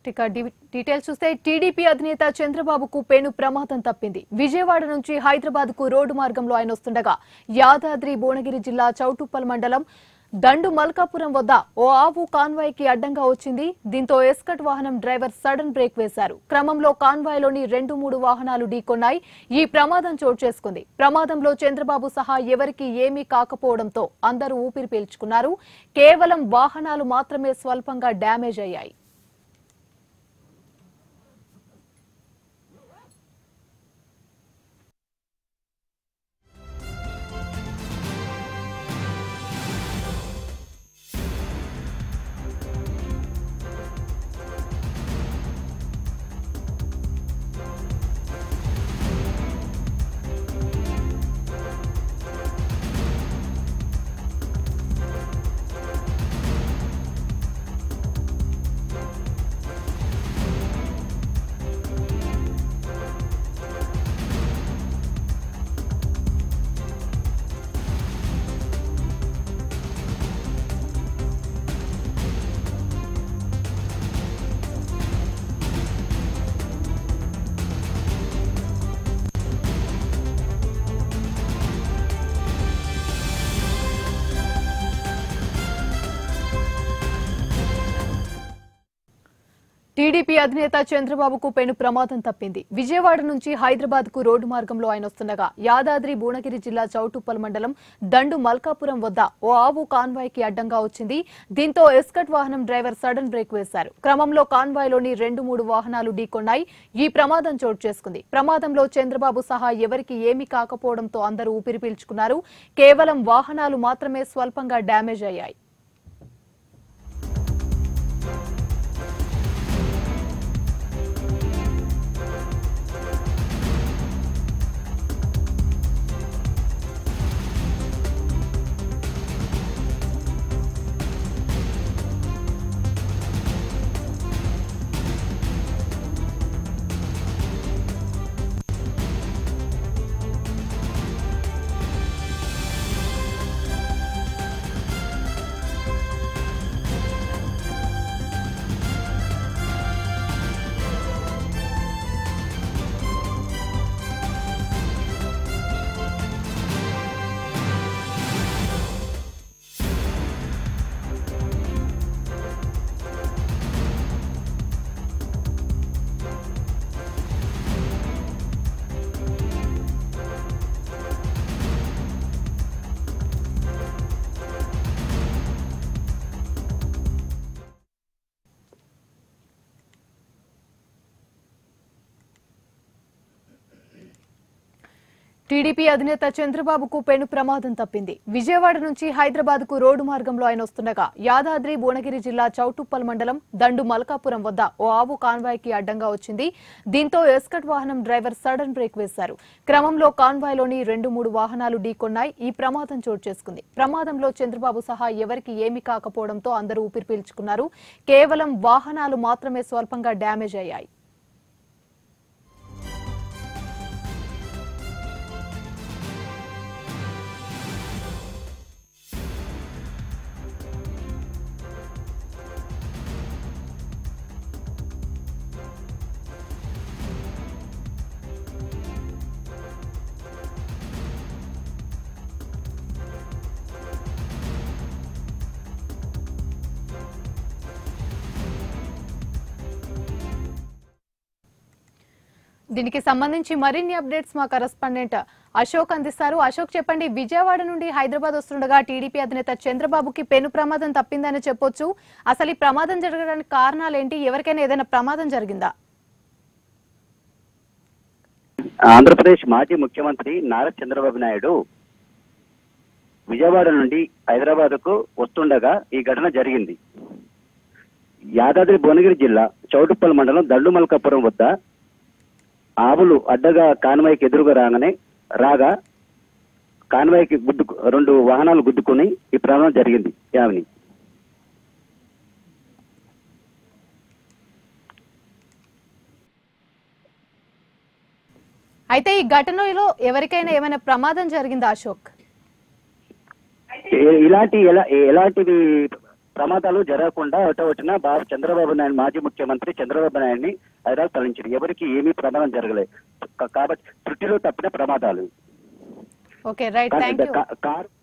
ఇక D- details చూస్తే TDP అధినేత చంద్రబాబుకు పెను ప్రమాదం తప్పింది విజయవాడ నుంచి హైదరాబాద్ కు రోడ్డు మార్గంలో ఆయన వస్తుండగా యాదాద్రి భువనగిరి జిల్లా చౌటుప్పల్ మండలం దండు మల్కాపురం వద్ద ఓ ఆవు కాన్వాయ్ కి అడ్డంగా వచ్చింది దీంతో ఎస్కట్ వాహనం డ్రైవర్ సడన్ బ్రేక్ వేశారు క్రమంలో కాన్వాయ్లోని రెండు మూడు వాహనాలు ఢీకొన్నాయి ఈ ప్రమాదం చోటు చేసుకుంది ప్రమాదంలో చంద్రబాబు సహా ఎవరికీ ఏమీ కాకపోవడంతో అందరూ ఊపిరి పీల్చుకున్నారు కేవలం వాహనాలు మాత్రమే స్వల్పంగా డ్యామేజ్ అయ్యాయి టీడీపీ అధినేత చంద్రబాబుకు పెను ప్రమాదం తప్పింది విజయవాడ నుంచి హైదరాబాద్ కు రోడ్డు మార్గంలో ఆయన వస్తుండగా యాదాద్రి భువనగిరి జిల్లా చౌటుప్పల్ మండలం దండు మల్కాపురం వద్ద ఓ ఆవు కాన్వాయ్ కి అడ్డంగా వచ్చింది దీంతో ఎస్కట్ వాహనం డ్రైవర్ సడన్ బ్రేక్ వేశారు క్రమంలో కాన్వాయ్లోని రెండు మూడు వాహనాలు ఢీకొన్నాయి ఈ ప్రమాదం చోటు చేసుకుంది ప్రమాదంలో చంద్రబాబు సహా ఎవరికీ ఏమీ కాకపోవడంతో అందరూ ఊపిరి పీల్చుకున్నారు కేవలం వాహనాలు మాత్రమే స్వల్పంగా డ్యామేజ్ అయ్యాయి టీడీపీ అధినేత చంద్రబాబుకు పెను ప్రమాదం తప్పింది విజయవాడ నుంచి హైదరాబాద్ కు రోడ్డు మార్గంలో ఆయన వస్తుండగా యాదాద్రి భువనగిరి జిల్లా చౌటుప్పల్ మండలం దండు మల్కాపురం వద్ద ఓ ఆవు కాన్వాయ్ కి అడ్డంగా వచ్చింది దీంతో ఎస్కట్ వాహనం డ్రైవర్ సడన్ బ్రేక్ వేశారు క్రమంలో కాన్వాయ్లోని రెండు మూడు వాహనాలు ఢీకొన్నాయి ఈ ప్రమాదం చోటు చేసుకుంది ప్రమాదంలో చంద్రబాబు సహా ఎవరికీ ఏమీ కాకపోవడంతో అందరూ ఊపిరి పీల్చుకున్నారు కేవలం వాహనాలు మాత్రమే స్వల్పంగా డ్యామేజ్ అయ్యాయి దీనికి సంబంధించి మరిన్ని అప్డేట్స్ మా కరెస్పాండెంట్ అశోక్ అందిస్తారు అశోక్ చెప్పండి విజయవాడ నుండి హైదరాబాద్ వస్తుండగా టీడీపీ అధినేత చంద్రబాబుకి పెను ప్రమాదం తప్పిందని చెప్పొచ్చు అసలు ఈ ప్రమాదం జరగడానికి కారణాలు ఏంటి ఎవరికైనా ఏదైనా ప్రమాదం జరిగిందా ఆంధ్రప్రదేశ్ మాజీ ముఖ్యమంత్రి నారా చంద్రబాబు నాయుడు విజయవాడ నుండి హైదరాబాద్ కు వస్తుండగా ఈ ఘటన జరిగింది యాదాద్రి భువనగిరి జిల్లా చౌటుప్పల్ మండలం దండుమల్కాపురం వద్ద ఆవులు అడ్డగా కాన్వాయ్కి ఎదురుగా రాగానే రాగా కాన్వాయ్కి గుద్దు రెండు వాహనాలు గుద్దుకుని ఈ ప్రమాదం జరిగింది యావని అయితే ఈ ఘటనలో ఎవరికైనా ఏమైనా ప్రమాదం జరిగిందా అశోక్ ఏ- ఇలాంటి ఎలా ఎలాంటివి ప్రమాదాలు జరగకుండా ఒకటొకటిన బాబు చంద్రబాబు నాయుడు మాజీ ముఖ్యమంత్రి చంద్రబాబు నాయుడిని హైదరాబాద్ తరలించారు ఎవరికి ఏమీ ప్రమాదం జరగలేదు కా- కాబట్టి త్రుటిలో తప్పిన ప్రమాదాలు ఓకే రైట్ థ్యాంక్ యూ కా- కారు